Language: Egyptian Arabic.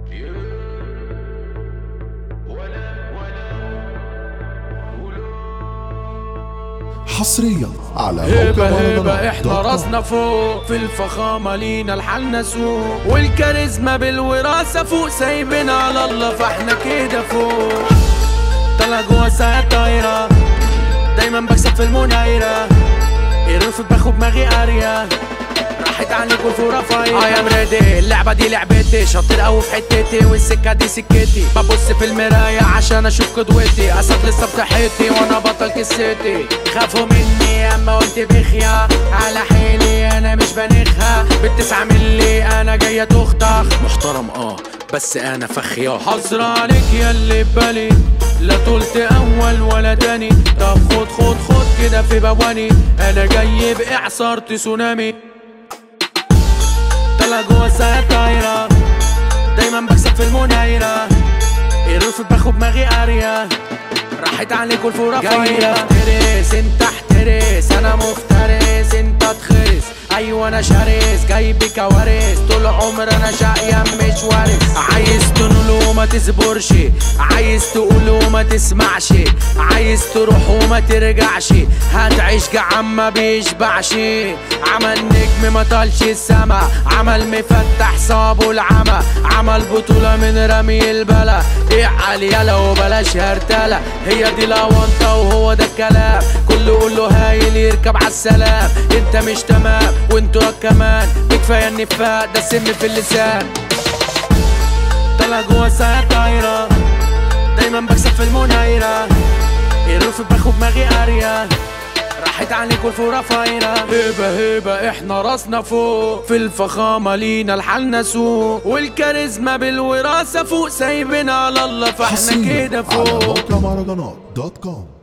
حصريا على هبة موقع هبة مهرجانات احنا دوت كوم. راسنا فوق في الفخامة لينا الحالنا سوق والكاريزما بالوراثة فوق سايبين على الله فاحنا كده فوق طلع جوا ساعة طايرة دايما بكسب في المنايرة الرف باخد دماغي قارية راحت عليك والفورة فايرة اه يا مريدي اللعبة دي لعبتي شاطر قوي في حتتي والسكة دي سكتي ببص في المراية عشان اشوف قدوتي اسد لسه بتحيتي وانا بطل قصتي خافوا مني اما قلت بخيا على حيلي انا مش بنخها بالتسعة ملي انا جاية تخطخ محترم اه بس انا فخيا حظر عليك يا اللي ببالي لا طولت اول ولا تاني طب خد خد خد كده في بواني انا جاي باعصار تسونامي طلع جوا ساعة طايرة دايما بكسب في المنايرة الرف باخد دماغي قارية راحت عليك والفورة فايرة افترس انت احترس انا مفترس انت تخرس ايوه انا شرس جاي بكوارث طول عمر انا شقيان مش وارث عايز تنول وما تصبرش عايز تقول وما تسمعش عايز تروح وما ترجعش هتعيش جعان ما بيشبعش عمل نجم ما طالش السما عمل مفتح صابه العمى عمل بطولة من رمي البلا اعقل يلا وبلاش هرتلة هي دي الاونطة وهو ده الكلام كله يقول له هايل يركب عالسلام انت مش تمام وانتوا كمان بكفاية النفاق ده السم في اللسان طلع جوا ساعة طايرة دايما بكسب في المنايرة الرف باخد دماغي قارية راحت عليك والفورة فايرة هبة هبة احنا راسنا فوق في الفخامة لينا الحالنا سوق والكاريزما بالوراثة فوق سايبين على الله فاحنا حصريا كده على فوق موقع مهرجانات دوت كوم